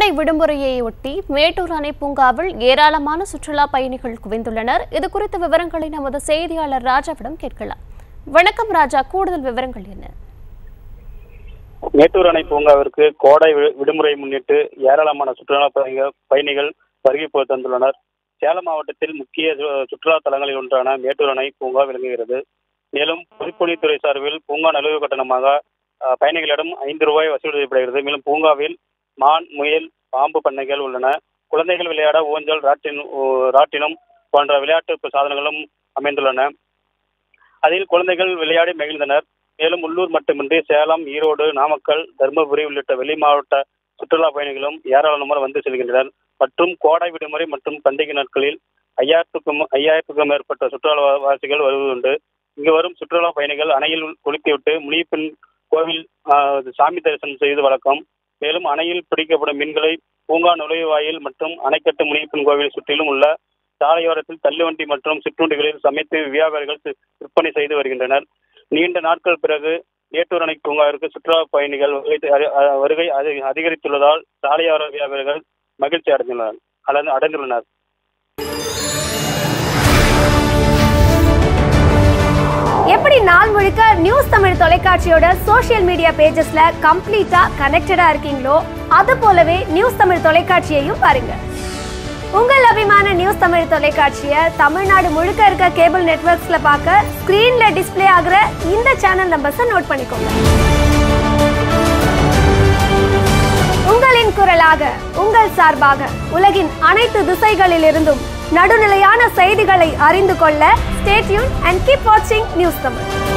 கோடை விடுமுறையை ஒட்டி மேட்டூர் அணை பூங்காவில் ஏராளமான சுற்றுலா பயணிகள் குவிந்துள்ளனர் இது குறித்த விவரங்களை நமது செய்தியாளர் ராஜாவிடம் கேட்கலாம் வணக்கம் ராஜா கூடுதல் விவரங்கள் என்ன மேட்டூர் அணை பூங்காவிற்கு கோடை வி- விடுமுறையை முன்னிட்டு ஏராளமான சுற்றுலா பயணிகள் பயணிகள் வருகை போய் தந்துள்ளனர் சேலம் மாவட்டத்தில் முக்கிய சு- சுற்றுலா தலங்களில் ஒன்றான மேட்டூர் அணை பூங்கா விளங்குகிறது மேலும் பொதுப்பணித்துறை சார்பில் பூங்கா நுழைவு கட்டணமாக அஹ், பயணிகளிடம் ஐந்து ரூபாய் வசூல் செய்யப்படுகிறது மேலும் பூங்காவில் மான் முயல் பாம்பு பண்ணைகள் உள்ளன குழந்தைகள் விளையாட ஊஞ்சல் ராட்டின் ஊ- ராட்டினம் போன்ற விளையாட்டு சாதனங்களும் அமைந்துள்ளன அதில் குழந்தைகள் விளையாடி மகிழ்ந்தனர் மேலும் உள்ளூர் மட்டுமின்றி சேலம் ஈரோடு நாமக்கல் தருமபுரி உள்ளிட்ட வெளி மாவட்ட சுற்றுலா பயணிகளும் ஏராளமானோர் வந்து செல்கின்றனர் மற்றும் கோடை விடுமுறை மற்றும் பண்டிகை நாட்களில் ஐயாயிரத்துக்கும் ஐயாயிரத்துக்கும் மேற்பட்ட சுற்றுலாவாசிகள் வருவதுண்டு இங்கு வரும் சுற்றுலா பயணிகள் அணையில் குளித்துவிட்டு முனியப்பெண் கோவில் ஆஹ், சாமி தரிசனம் செய்து வழக்கம் மேலும் அணையில் பிடிக்கப்படும் மீன்களை பூங்கா நுழைவாயில் மற்றும் அணைக்கட்டு முனியப்பெண் கோவில் சுற்றிலும் உள்ள சாலையோரத்தில் தள்ளுவண்டி மற்றும் சிற்றுண்டிகளில் சமைத்து வியாபாரிகள் சி- விற்பனை செய்து வருகின்றனர் நீண்ட நாட்கள் பிறகு மேட்டூர் அணை பூங்காவிற்கு சுற்றுலா பயணிகள் வருகை அ- அ- வருகை அதி- அதிகரித்துள்ளதால் சாலையோர வியாபாரிகள் மகிழ்ச்சி அடைந்துள்ளனர் அல்லது அடைந்துள்ளனர் எப்படி நாள் முழுக்க நியூஸ் தமிழ் தொலைக்காட்சியோட சோஷியல் மீடியா பேஜஸ்ல கம்ப்ளீட்டா கனெக்டடா இருக்கீங்களோ அது போலவே நியூஸ் தமிழ் தொலைக்காட்சியையும் பாருங்க உங்கள் அபிமான நியூஸ் தமிழ் தொலைக்காட்சியை தமிழ்நாடு முழுக்க இருக்க கேபிள் நெட்வொர்க்ஸ்ல பார்க்க ஸ்கிரீன்ல டிஸ்ப்ளே ஆகுற இந்த சேனல் நம்பர்ஸை நோட் பண்ணிக்கோங்க உங்களின் குரலாக உங்கள் சார்பாக உலகின் அனைத்து திசைகளிலிருந்தும் நடுநிலையான செய்திகளை அறிந்து கொள்ள ஸ்டேட்யூன் அண்ட் கீப் வாட்சிங் நியூஸ் தமிழ்